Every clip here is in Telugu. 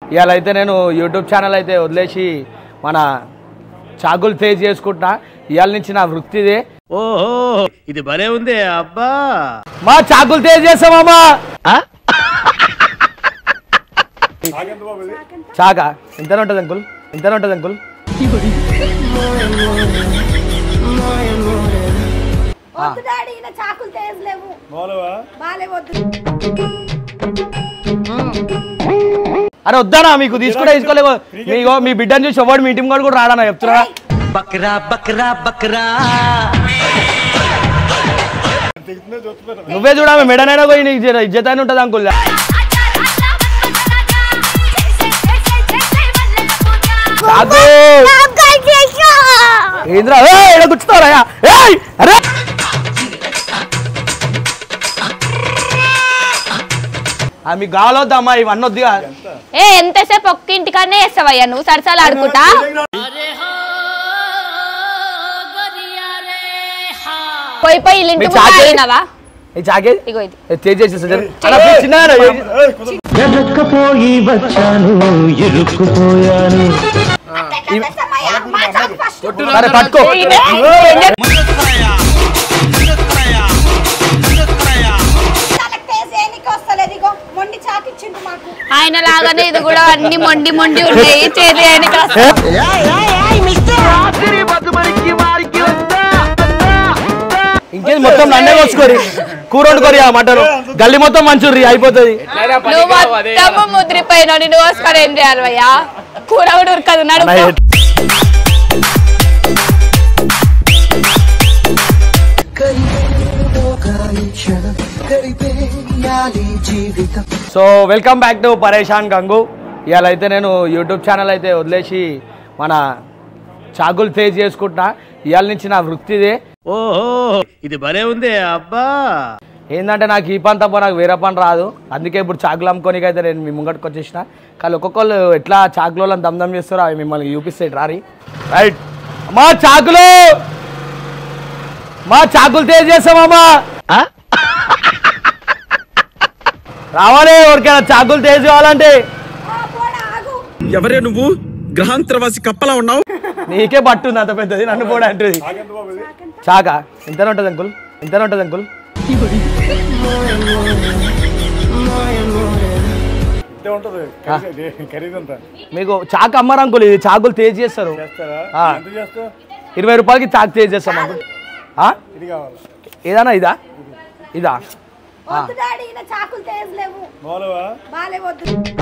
ఇవాళ అయితే నేను యూట్యూబ్ ఛానల్ అయితే వదిలేసి మన చాకులు తేజ్ చేసుకుంటున్నా ఇవాళ నుంచి నా వృత్తి ఇదే ఓహో ఇది భలే ఉంది అబ్బా మా చాకులు తేజ్ చేస్తామమ్మా చాక ఎంతనే ఉంటుంది అంకుల్ ఎంతనే ఉంటుంది అంకుల్ వద్దు డాడీ ఇలా చాకులు తేజలేవు బాలే వద్దు అరే వద్దానా మీకు తీసుకుంటే తీసుకోలేవు మీకు మీ బిడ్డని చూసి ఎవడు మీటింగ్ కూడా కూడా రాడన్నా చెప్తున్నా బక్రా బక్రా బక్రా నువ్వే చూడమే మెడనైనా పోయి నీకు జర ఇజ్జత అని ఉంటుంది అంకుల్ చాకు ఏంద్రా ఏడ కూర్చుతావరా ఏయ్ అరే ఆ, మీకు కావాలొద్దమ్మా ఇవన్నీ వద్దుగా ఏ ఎంతసేపు ఒక్క ఇంటికాడనే వేస్తావయ్యా నువ్వు సరసాలు ఆడుకుంటా పోయి పోయి వీళ్ళ ఇంటి మీ ముందు చాకే- ఆగినావా ఈ చాకే ఇగో ఇది చేసేసి చిన్న ఎరక్కపోయి వచ్చాను ఇరుక్కుపోయాను మా చాకు ఫస్ట్ సరే పట్టుకో ఈయన- ఏం చెప్- తనకు తేజేనికి వస్తలేదు ఇగో మొండి చాకు ఇచ్చిండు మాకు ఆయన లాగానే ఇది కూడా అన్ని మొండి మొండి ఉన్నాయి చేతి ఆయనకి వస్తా- ఇంకేది మొత్తం నన్నే కోసుకోరి కూర వండుకోరి ఆ మటన్ గల్లి మొత్తం మంచూరి అయిపోతుంది నువ్వు మొత్తం ముద్రిపోయినావు నిన్ను కోసుకొని ఏం చేయాలి భయ్యా కూర కూడా ఉరకదు నడు సో వెల్కమ్ బ్యాక్ టు పరేషాన్ గంగు ఇవాళ అయితే నేను యూట్యూబ్ ఛానల్ అయితే వదిలేసి మన చాకులు ఫేస్ చేసుకుంటున్నా ఇవాళ నుంచి నా వృత్తి ఇదే ఓహో ఇది భలే ఉంది అబ్బా ఏంటంటే నాకు ఈ పని తప్ప నాకు వేరే పని రాదు అందుకే ఇప్పుడు చాకులు అమ్ముకోనికి అయితే నేను మీ ముంగటికి వచ్చేసిన కానీ ఒక్కొక్కళ్ళు ఎట్లా చాకులు దమ్దం చేస్తారో అవి మిమ్మల్ని చూపిస్తాయి రారి రైట్ మా చాకులు మా చాకులు తేజ్ చేస్తామమ్మా రావాలి ఎవరికైనా చాకులు తేజ్ కావాలంటే ఆ పోడా ఆగు ఎవరే నువ్వు గ్రహాంతరవాసి కప్పలా ఉన్నావు నీకే పట్టుంది అంత పెద్దది నన్ను కూడా అంటుంది చాక ఎంతనే ఉంటుంది అంకుల్ ఎంతనే ఉంటుంది అంకుల్ మీకు చాకు అమ్మరు అంకుల్ ఇది చాకులు తేజ్ చేస్తారు ఆ. ఇరవై రూపాయలకి చాకు తేజ్ చేస్తాం అంకుల్ ఆ? ఏదన్నా ఇదా ఇదా వద్దు డాడీ ఇలా చాకులు తేజలేవు బాలే వద్దు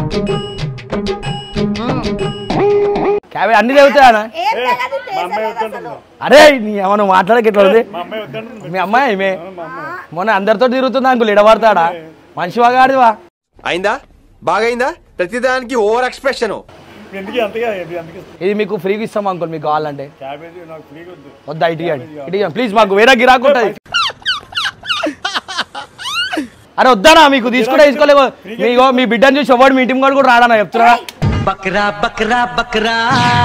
క్యాబే అన్ని తెగుతాయనా ఏం తగదు తేజలేదు అసలు అరే నీ ఏమన్నా మాట్లాడక ఎట్లా ఉంది మీ అమ్మాయి ఈమె మొన్న అందరితో తిరుగుతుంది అంకుల్ ఇడబడతాడా మనిషి వాగాడివా అయిందా బాగైందా ప్రతిదానికి ఓవర్ ఎక్స్ప్రెషన్ ఇది మీకు ఫ్రీగా ఇస్తాం అంకుల్ మీకు కావాలంటే వద్దా ఇటు ఇవ్వండి ఇటు ఇవ్వండి ప్లీజ్ మాకు వేరే గిరాకు ఉంటుంది అరే వద్దానా మీకు తీసుకుంటే తీసుకోలేవు మీకు మీ బిడ్డని చూసి ఎవడు మీటింగ్ కూడా కూడా రాడన్నా చెప్తున్నా బక్రా బక్రా బక్రా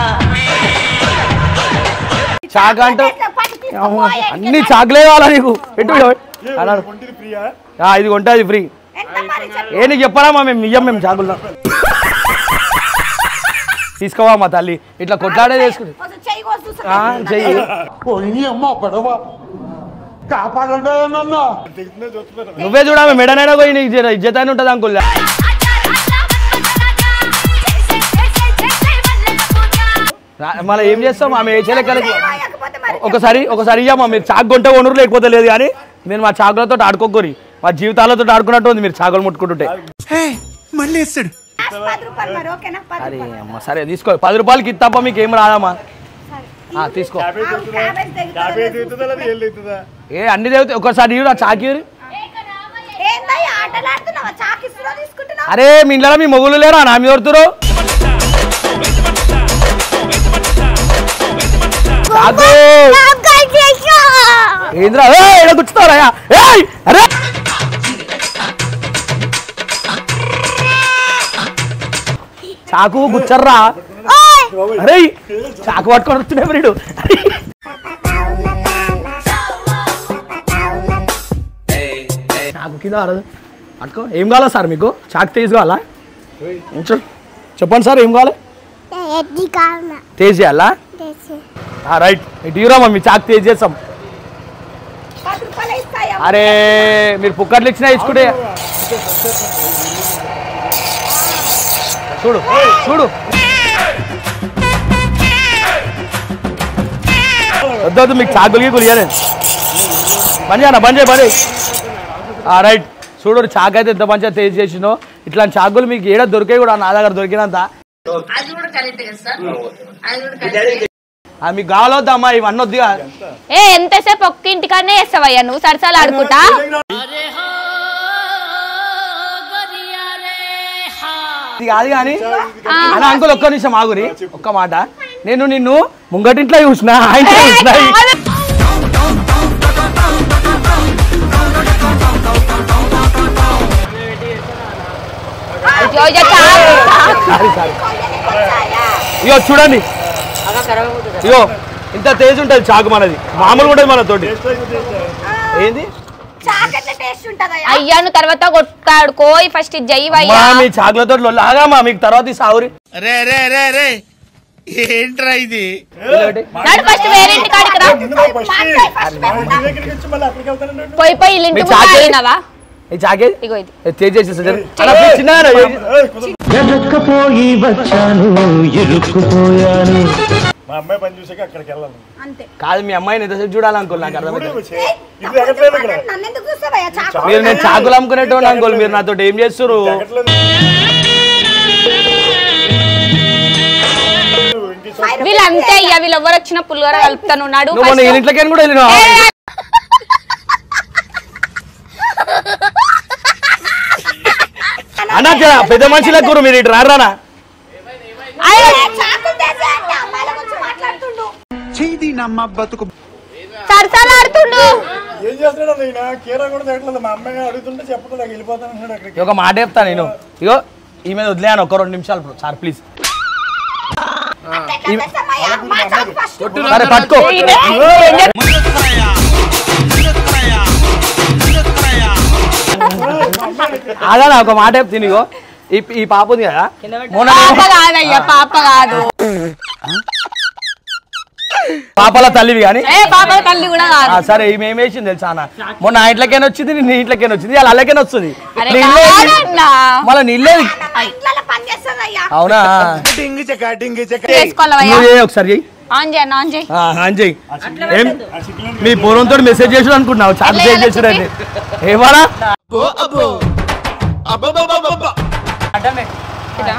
చాక అంటూ ఎట్లా పని తీసుకో, అమ్మ, పోయే. అన్ని చాకులే కావాలా నీకు పెట్టు అన్నాడు ఆ, ఇది కొంటుంది ఫ్రీ ఎంత మరి చెప్పు. ఏ నీకు చెప్పరా మా మేము ఇయ్యం మేము చాకులు తీసుకోవా మా తల్లి ఇట్లా కొట్లాడే చేసుకుంది కొంచెం చెయ్యి కోసి చూసుకో. ఆ, చెయ్యి నువ్వే చూడమే మెడనైనా పోయి నీకు జర ఇజ్జత అని ఉంటుంది అంకుల్ మళ్ళీ ఏం చేస్తాం ఆమె ఏ చేయలేకలకి పోయకపోతే మరి ఒకసారి ఒకసారి ఇయ్యమ్మా మీరు చాకు కొంటే కొనురు లేకపోతే లేదు కానీ మీరు మా చాకులతో ఆడుకోకూరి మా జీవితాలతో ఆడుకున్నట్టు ఉంది మీరు చాకులు ముట్టుకుంటుంటే మళ్ళీ వేస్తాడు లాస్ట్ పది రూపాయలు మరి ఓకేనా పది అరే రూపాయలు. అమ్మ సరే తీసుకో పది రూపాయలకి ఇస్తాప మీకు ఏం రాదమ్మా ఆ, తీసుకో ఆగు, క్యాబేజ్ తెగుతుందో ఏ అన్ని దేవుతాయి ఒకసారి ఇవ్వరా చాకీరి ఏందయ్య ఆటలు ఆడుతున్నావా చాకిస్తున్నా తీసుకుంటున్నావా అరే మీ ఇంట్లో మీ మొగులు లేరా నా మీద కొడుతురు చాకు ఏంద్రా ఏడ కూర్చుతావరా ఏయ్ అరే చాకు గుచ్చర్రా అరే చాకు పట్టుకొని వస్తున్నాయి వీడు చాకు కింద ఆడదు పట్టుకో ఏం కావాలా సార్ మీకు చాకు తీసి కావాలా ఉంచు చెప్పండి సార్ ఏం కావాలి ఎడ్డి కావున తేజ్ చేయాలా రైట్ ఇటు ఇవ్వరా మీ చాక్ తేజ్ చేస్తాం పది రూపాయలు ఇస్తాయా అరే మీరు పుక్కట్లు ఇచ్చినా ఇచ్చుకుంటే చూడు చూడు వద్దు వద్దు మీకు చాకులు గీకులు ఇయ్యను బంద్ చేయనా బంద్ చేయి బంద్ చేయి రైట్ చూడు చాకు అయితే ఎంత మంచిగా తేజ్ చేసినో ఇట్లాంటి చాకులు మీకు ఏడ దొరికాయి కూడా నా దగ్గర దొరికినంత ఆ, మీకు కావాలొద్దా అమ్మా ఇవన్నీ వద్దుగా ఏ ఎంతసేపు ఒక్క ఇంటికాడనే వేస్తావయ్యా నువ్వు సరసాలు ఆడుకుంటా ఇది కాదు కానీ అని అంకుల్ ఒక్క నిమిషం ఆగురి ఒక్క మాట నేను నిన్ను ముంగటింట్లో చూసిన ఆయన చూసిన అయ్యో, ఇక చాలు. సారీ సారీ ఇగో చూడండి ఇగో ఇంత తేజ్ ఉంటుంది చాకు మనది మామూలు ఉంటుంది మన తోటి ఏంది చాకెట్ల టేస్ట్ ఉంటదయ్యా అయ్యా నువ్వు తర్వాత కొట్టాడుకోయ్ ఫస్ట్ ఇది మా జయ్యవయ్యా మీ చాకులతో లాగా మా మీకు తర్వాత ఈ సావురి రే రే రే రే ఏంట్రా ఇది ఇదొకటి. నాడు ఫస్ట్ వేరే ఇంటి కాడికి రా పోయి పోయి ఇల్లు ఇంటి మీ ముందు చాకే? ఆగినావా ఈ చాకే ఇగో ఇది తేజ్ చేసేసి చిన్న వెనక్కపోయి వచ్చాను ఇరుక్కుపోయాను మా అమ్మాయి పని చూసాక అక్కడికి వెళ్ళాలి అంతే కాదు మీ అమ్మాయిని ఎంతసేపు చూడాలి అంకుల్ నాకు అర్థమైంది ఇది ఎక్కట్లేదు ఇక్కడ నన్ను ఎందుకు చూస్తావయ్యా చాకు మీరు నేను చాకులు అమ్ముకునేటోడు అంకుల్ మీరు నాతో ఏం చేస్తారు ఎక్కట్లేదు ఇంక వీళ్ళు అంతే అయ్యా వీళ్ళు ఎవరు వచ్చినా పులిగోర కలుపుతాను ఉన్నాడు నువ్వు మొన్న ఇంట్లోకి కూడా వెళ్ళినావు అన్నా జర పెద్ద మనుషులకు కూరు మీరు ఇటు రారానా చాకులు తెచ్చే అంటే అమ్మాయిల గురించి మాట్లాడుతుండు సరసాలు ఆడుతుండు ఏం చేస్తున్నాడు నేను కీరా కూడా తిరగట్లేదు మా అమ్మాయి అడుగుతుంటే చెప్పకుండా వెళ్ళిపోతాను అన్నాడు అక్కడికి ఒక మాట చెప్తా నేను ఇగో ఈ మీద వదిలేను ఒక రెండు నిమిషాలు సార్ ప్లీజ్ ఎట్లా తెస్తామయ్యా? మా చాకు ఫస్ట్ సరే పట్టుకో అదా ఒక మాట చెప్తాను ఇగో ఈ ఈ పాప ఉంది కదా మొన్న పాప కాదయ్యా పాప కాదు పాపల తల్లివి కానీ ఏ పాప తల్లి కూడా కాదు ఆ, సరే ఈమె ఏం వేసింది తెలుసా అన్న మొన్న ఆ ఇంట్లోకైనా వచ్చింది నీ ఇంట్లోకైనా వచ్చింది అలా అల్లకైనా వస్తుంది అరే నీ ఇల్లే ఇది. కాదన్నా. మళ్ళీ నీ ఇల్లే ఇది. మా ఇంట్లో పని చేస్తుందయ్యా అవునా చేసుకోవాలయ్యా నువ్వు చేయి ఒకసారి చెయ్యి ఆన్ చేయండి ఆన్ చేయి ఆ, ఆన్ చెయ్యి ఏం మీ పూర్వంతో మెసేజ్ చేసాడు అనుకుంటున్నావు చాట్ అట్లా చేసి ఎలా చేసాడండి ఏమన్నా ఇదా.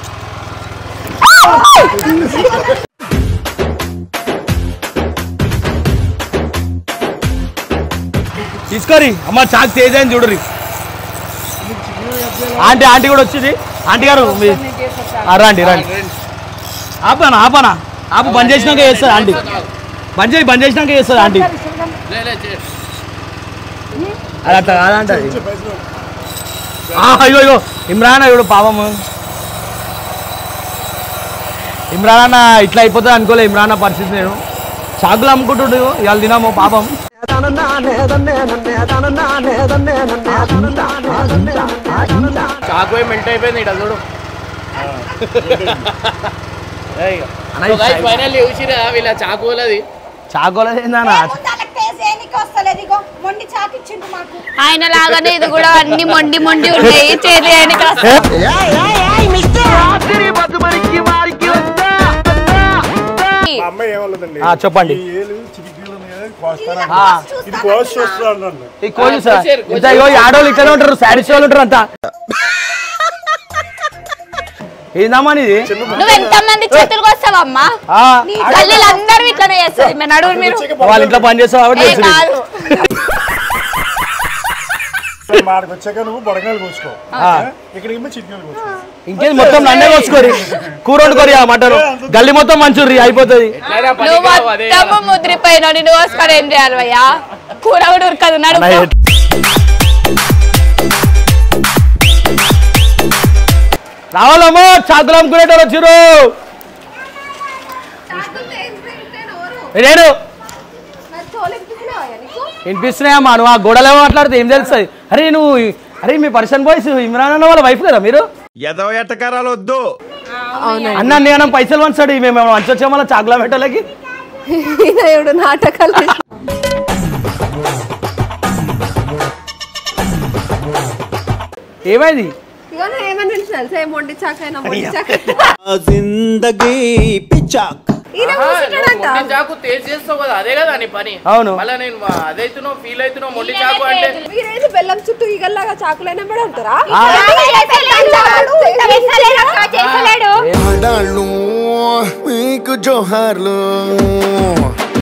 తీసుకోరి అమ్మ చాక్ తేజ్ అని చూడరి ఆంటీ ఆంటీ కూడా వచ్చింది ఆంటీ గారు మీ ఆ, రండి రండి ఆపానా ఆపానా ఆపు బంద్ చేసినాక చేస్తుంది ఆంటీ బంద్ చేసి బంద్ చేసినాక చేస్తుంది ఆంటీ అది అట్లా కాదంట అది. ఆ, అయ్యో అయ్యో ఇమ్రాన్ అయ్యోడు పాపము ఇమ్రాన్ అన్న ఇట్లా అయిపోతుంది అనుకోలే ఇమ్రాన్ అన్న పరిస్థితి నేను చాకులు అమ్ముకుంటుండు ఇవాళ తినాము పాపం చాకు మెల్ట్ అయిపోయింది ఇక్కడ చూడు ఫైనల్ చూసిరా వీళ్ళ చాకు వాళ్ళది చాకోలే ఏందన్నా ముందు వాళ్ళకి టేస్ట్ చేయనీకి వస్తలేదు ఇగో మొండి చాకు ఇచ్చిండు మాకు ఆయన లాగానే ఇది కూడా అన్ని మొండి మొండి ఉన్నాయి చేతి ఆయనకి మా అమ్మాయి ఏమన్నదండి ఆ, చెప్పండి. ఈ ఏలు చిటికీలు ఉన్నాయి, కోస్తాను ఆ, ఇది కోసి చూస్తున్నాను నన్ను ఈ కోళ్ళు సార్ ఇంత ఇగో ఈ ఆడవాళ్ళు ఇక్కడే ఉంటారు సాటిస్ వాళ్ళు ఉంటారు అంతా ఏందమ్మా ఇది నువ్వు ఎంత మంది చేతులకు వస్తావమ్మా ఆ, గల్లీలు అందరూ ఇట్లనే చేస్తారు మీరు నడువు మీరు వాళ్ళ ఇంట్లో పని చేస్తావు కాబట్టి ఏ తెలుసు నీకు. కాదు మాకు వచ్చాక నువ్వు బొడగాలు కోసుకో ఆ. ఇక్కడికి చిటికీలు కోసుకో ఇంకేది మొత్తం నన్నే కోసుకోరి కూర వండుకోరి ఆ మటన్ గల్లి మొత్తం మంచూరి అయిపోతుంది నువ్వు మొత్తము ముద్రిపోయినావు నిన్ను కోసుకొని ఏం చేయాలి భయ్యా కూర కూడా ఉరకదు నడుపు నా- రావాలమ్మా చాకులు అమ్ముకునేటోరు వచ్చిర్రు చాకులు తెస్తే ఎవరు నేను నా తోలు ఎక్కిస్తున్నావా నీకు వినిపిస్తున్నాయమ్మా నువ్వు ఆ గోడలో మాట్లాడితే ఏం తెలుస్తుంది అరే నువ్వు అరే మీ పర్సన్ బాయ్స్ ఇమ్రాన్ అన్న వాళ్ళ వైఫ్ కదా మీరు ఎదవ ఎట్టకారాలు వద్దు అన్న నేను పైసలు వంచాడు మేము మంచి వచ్చామో చాకులా పెట్టలకి ఈయన నాటకాలు ఏమైంది ఇగో ఏమని తెలుసు సేమ్ మొండి చాకైనా మొండి చాక జిందగీ పిచ్చాక్ ఈయన కూర్చుంటాడంట చాకు తేజ్ చేస్తావు కదా అదే కదా నీ పని అవును. మళ్ళీ నేను అదైతున్నావు ఫీల్ అవుతున్నావు మొండి చాకు అంటే మీరేది బెల్లం చుట్టూ ఈగల్లాగా చాకులైనా పెడతారా చేసలేడు మీకు జోహార్లు